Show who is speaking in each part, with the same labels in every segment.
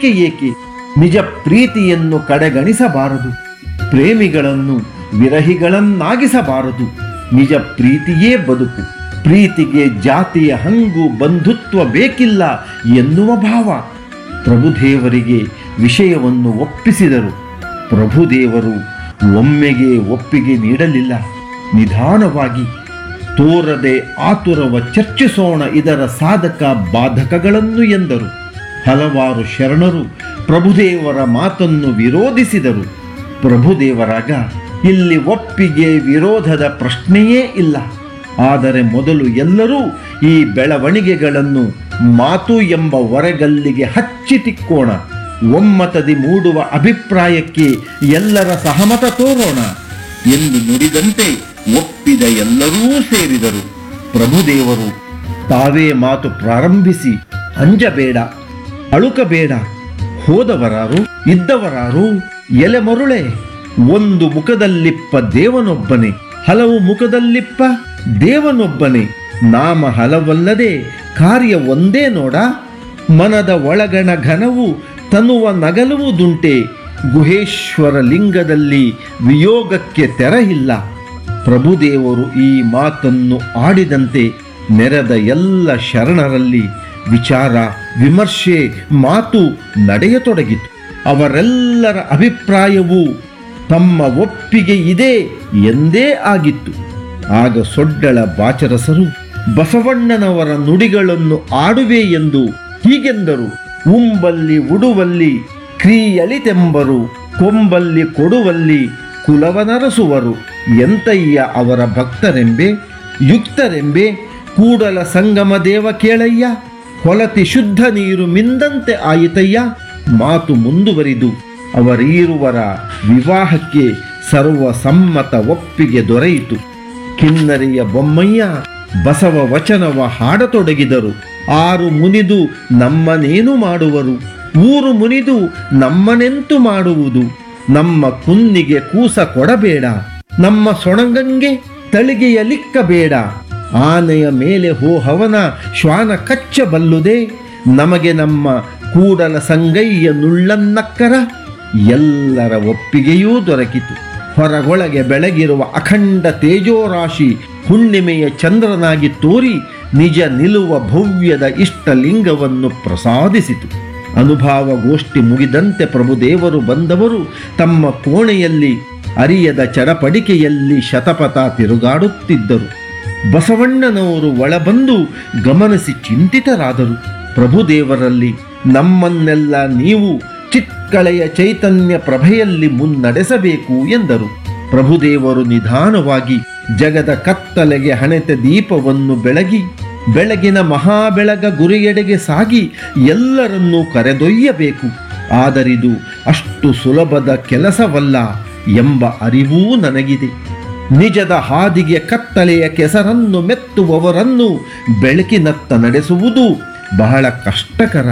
Speaker 1: ಹೆದರಿಕೆ ಏಕೆ ನಿಜ ಪ್ರೀತಿಯನ್ನು ಕಡೆಗಣಿಸಬಾರದು ಪ್ರೇಮಿಗಳನ್ನು ವಿರಹಿಗಳನ್ನಾಗಿಸಬಾರದು ನಿಜ ಪ್ರೀತಿಯೇ ಬದುಕು ಪ್ರೀತಿಗೆ ಜಾತಿಯ ಹಂಗು ಬಂಧುತ್ವ ಬೇಕಿಲ್ಲ ಎನ್ನುವ ಭಾವ ಪ್ರಭುದೇವರಿಗೆ ವಿಷಯವನ್ನು ಒಪ್ಪಿಸಿದರು ಪ್ರಭುದೇವರು ಒಮ್ಮೆಗೆ ಒಪ್ಪಿಗೆ ನೀಡಲಿಲ್ಲ ನಿಧಾನವಾಗಿ ತೋರದೆ ಆತುರವ ಚರ್ಚಿಸೋಣ ಇದರ ಸಾಧಕ ಬಾಧಕಗಳನ್ನು ಎಂದರು ಹಲವಾರು ಶರಣರು ಪ್ರಭುದೇವರ ಮಾತನ್ನು ವಿರೋಧಿಸಿದರು ಪ್ರಭುದೇವರಾಗ ಇಲ್ಲಿ ಒಪ್ಪಿಗೆ ವಿರೋಧದ ಪ್ರಶ್ನೆಯೇ ಇಲ್ಲ ಆದರೆ ಮೊದಲು ಎಲ್ಲರೂ ಈ ಬೆಳವಣಿಗೆಗಳನ್ನು ಮಾತು ಎಂಬ ಹೊರಗಲ್ಲಿಗೆ ಹಚ್ಚಿ ತಿಕ್ಕೋಣ ಒಮ್ಮತದಿ ಮೂಡುವ ಅಭಿಪ್ರಾಯಕ್ಕೆ ಎಲ್ಲರ ಸಹಮತ ತೋರೋಣ ಎಂದು ನುಡಿದಂತೆ ಒಪ್ಪಿದ ಎಲ್ಲರೂ ಸೇರಿದರು ಪ್ರಭುದೇವರು ತಾವೇ ಮಾತು ಪ್ರಾರಂಭಿಸಿ ಅಂಜಬೇಡ ಅಳುಕಬೇಡ ಹೋದವರಾರು ಇದ್ದವರಾರು ಎಲೆ ಮರುಳೆ ಒಂದು ಮುಖದಲ್ಲಿಪ್ಪ ದೇವನೊಬ್ಬನೇ ಹಲವು ಮುಖದಲ್ಲಿಪ್ಪ ದೇವನೊಬ್ಬನೇ ನಾಮ ಹಲವಲ್ಲದೆ ಕಾರ್ಯ ಒಂದೇ ನೋಡ ಮನದ ಒಳಗಣ ಘನವು ತನುವ ನಗಲುವುದುಂಟೆ ಗುಹೇಶ್ವರ ಲಿಂಗದಲ್ಲಿ ವಿಯೋಗಕ್ಕೆ ತೆರಹಿಲ್ಲ ಪ್ರಭುದೇವರು ಈ ಮಾತನ್ನು ಆಡಿದಂತೆ ನೆರೆದ ಎಲ್ಲ ಶರಣರಲ್ಲಿ ವಿಚಾರ ವಿಮರ್ಶೆ ಮಾತು ನಡೆಯತೊಡಗಿತು ಅವರೆಲ್ಲರ ಅಭಿಪ್ರಾಯವೂ ತಮ್ಮ ಒಪ್ಪಿಗೆ ಇದೆ ಎಂದೇ ಆಗಿತ್ತು ಆಗ ಸೊಡ್ಡಳ ಬಾಚರಸರು ಬಸವಣ್ಣನವರ ನುಡಿಗಳನ್ನು ಆಡುವೆ ಎಂದು ಹೀಗೆಂದರು ಉಂಬಲ್ಲಿ ಉಡುವಲ್ಲಿ ಕ್ರಿಯಳಿತೆಂಬರು ಕೊಂಬಲ್ಲಿ ಕೊಡುವಲ್ಲಿ ಕುಲವನರಸುವರು ಎಂತಯ್ಯ ಅವರ ಭಕ್ತರೆಂಬೆ ಯುಕ್ತರೆಂಬೆ ಕೂಡಲ ಸಂಗಮ ದೇವ ಕೇಳಯ್ಯ ಹೊಲತಿ ಶುದ್ಧ ನೀರು ಮಿಂದಂತೆ ಆಯಿತಯ್ಯ ಮಾತು ಮುಂದುವರಿದು ಅವರೀರುವರ ವಿವಾಹಕ್ಕೆ ಸರ್ವಸಮ್ಮತ ಒಪ್ಪಿಗೆ ದೊರೆಯಿತು ಕಿನ್ನರಿಯ ಬೊಮ್ಮಯ್ಯ ಬಸವ ವಚನವ ಹಾಡತೊಡಗಿದರು ಆರು ಮುನಿದು ನಮ್ಮನೇನು ಮಾಡುವರು ಊರು ಮುನಿದು ನಮ್ಮನೆಂತು ಮಾಡುವುದು ನಮ್ಮ ಕುನ್ನಿಗೆ ಕೂಸ ಕೊಡಬೇಡ ನಮ್ಮ ಸೊಣಗಂಗೆ ತಳಿಗೆಯ ಲಿಕ್ಕಬೇಡ ಆನೆಯ ಮೇಲೆ ಹೋಹವನ ಶ್ವಾನ ಕಚ್ಚಬಲ್ಲುದೆ ನಮಗೆ ನಮ್ಮ ಕೂಡಲ ಸಂಗಯ್ಯ ನುಳ್ಳನ್ನಕ್ಕರ ಎಲ್ಲರ ಒಪ್ಪಿಗೆಯೂ ದೊರಕಿತು ಹೊರಗೊಳಗೆ ಬೆಳಗಿರುವ ಅಖಂಡ ತೇಜೋರಾಶಿ ಹುಣ್ಣಿಮೆಯ ಚಂದ್ರನಾಗಿ ತೋರಿ ನಿಜ ನಿಲುವ ಭವ್ಯದ ಇಷ್ಟಲಿಂಗವನ್ನು ಪ್ರಸಾದಿಸಿತು ಅನುಭಾವ ಗೋಷ್ಠಿ ಮುಗಿದಂತೆ ಪ್ರಭುದೇವರು ಬಂದವರು ತಮ್ಮ ಕೋಣೆಯಲ್ಲಿ ಅರಿಯದ ಚಡಪಡಿಕೆಯಲ್ಲಿ ಶತಪಥ ತಿರುಗಾಡುತ್ತಿದ್ದರು ಬಸವಣ್ಣನವರು ಒಳಬಂದು ಗಮನಿಸಿ ಚಿಂತಿತರಾದರು ಪ್ರಭುದೇವರಲ್ಲಿ ನಮ್ಮನ್ನೆಲ್ಲ ನೀವು ಚಿತ್ಕಳೆಯ ಚೈತನ್ಯ ಪ್ರಭೆಯಲ್ಲಿ ಮುನ್ನಡೆಸಬೇಕು ಎಂದರು ಪ್ರಭುದೇವರು ನಿಧಾನವಾಗಿ ಜಗದ ಕತ್ತಲೆಗೆ ಹಣೆತ ದೀಪವನ್ನು ಬೆಳಗಿ ಬೆಳಗಿನ ಮಹಾಬೆಳಗ ಗುರಿಯೆಡೆಗೆ ಸಾಗಿ ಎಲ್ಲರನ್ನೂ ಕರೆದೊಯ್ಯಬೇಕು ಆದರಿದು ಅಷ್ಟು ಸುಲಭದ ಕೆಲಸವಲ್ಲ ಎಂಬ ಅರಿವೂ ನನಗಿದೆ ನಿಜದ ಹಾದಿಗೆ ಕತ್ತಲೆಯ ಕೆಸರನ್ನು ಮೆತ್ತುವವರನ್ನು ಬೆಳಕಿನತ್ತ ನಡೆಸುವುದು ಬಹಳ ಕಷ್ಟಕರ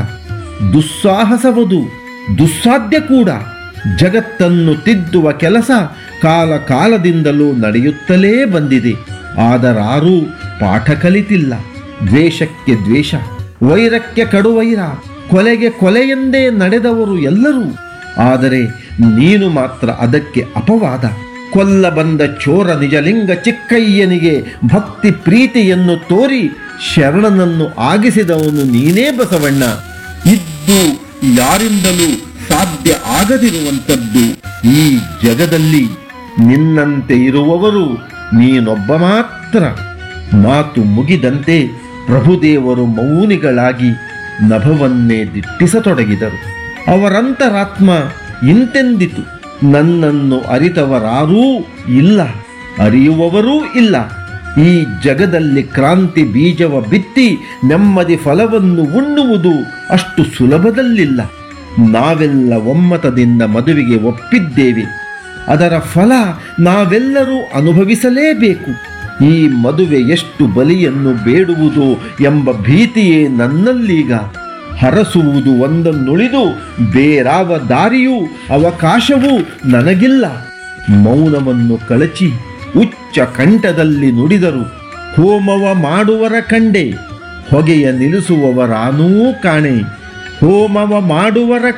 Speaker 1: ದುಸ್ಸಾಹಸವದು ದ್ದುಸ್ಸಾಧ್ಯ ಕೂಡ ಜಗತ್ತನ್ನು ತಿದ್ದುವ ಕೆಲಸ ಕಾಲ ಕಾಲದಿಂದಲೂ ನಡೆಯುತ್ತಲೇ ಬಂದಿದೆ ಆದರಾರೂ ಪಾಠ ಕಲಿತಿಲ್ಲ ದ್ವೇಷಕ್ಕೆ ದ್ವೇಷ ವೈರಕ್ಕೆ ಕಡುವೈರ ಕೊಲೆಗೆ ಕೊಲೆಯೆಂದೇ ನಡೆದವರು ಎಲ್ಲರೂ ಆದರೆ ನೀನು ಮಾತ್ರ ಅದಕ್ಕೆ ಅಪವಾದ ಕೊಲ್ಲ ಬಂದ ಚೋರ ನಿಜಲಿಂಗ ಚಿಕ್ಕಯ್ಯನಿಗೆ ಭಕ್ತಿ ಪ್ರೀತಿಯನ್ನು ತೋರಿ ಶರಣನನ್ನು ಆಗಿಸಿದವನು ನೀನೇ ಬಸವಣ್ಣ ಇದ್ದು ಯಾರಿಂದಲೂ ಸಾಧ್ಯ ಆಗದಿರುವಂಥದ್ದು ಈ ಜಗದಲ್ಲಿ ನಿನ್ನಂತೆ ಇರುವವರು ನೀನೊಬ್ಬ ಮಾತ್ರ ಮಾತು ಮುಗಿದಂತೆ ಪ್ರಭುದೇವರು ಮೌನಿಗಳಾಗಿ ನಭವನ್ನೇ ದಿಟ್ಟಿಸತೊಡಗಿದರು ಅವರಂತರಾತ್ಮ ಇಂತೆಂದಿತು ನನ್ನನ್ನು ಅರಿತವರಾರೂ ಇಲ್ಲ ಅರಿಯುವವರೂ ಇಲ್ಲ ಈ ಜಗದಲ್ಲಿ ಕ್ರಾಂತಿ ಬೀಜವ ಬಿತ್ತಿ ನೆಮ್ಮದಿ ಫಲವನ್ನು ಉಣ್ಣುವುದು ಅಷ್ಟು ಸುಲಭದಲ್ಲಿಲ್ಲ ನಾವೆಲ್ಲ ಒಮ್ಮತದಿಂದ ಮದುವೆಗೆ ಒಪ್ಪಿದ್ದೇವೆ ಅದರ ಫಲ ನಾವೆಲ್ಲರೂ ಅನುಭವಿಸಲೇಬೇಕು ಈ ಮದುವೆ ಎಷ್ಟು ಬಲಿಯನ್ನು ಬೇಡುವುದು ಎಂಬ ಭೀತಿಯೇ ನನ್ನಲ್ಲೀಗ ಹರಸುವುದು ಒಂದನ್ನುಳಿದು ಬೇರಾವ ದಾರಿಯೂ ಅವಕಾಶವೂ ನನಗಿಲ್ಲ ಮೌನವನ್ನು ಕಳಚಿ ಉಚ್ಚ ಕಂಠದಲ್ಲಿ ನುಡಿದರು ಹೋಮವ ಮಾಡುವರ ಕಂಡೆ ಹೊಗೆಯ ನಿಲ್ಲಿಸುವವರಾನೂ ಕಾಣೆ ಹೋಮವ ಮಾಡುವರ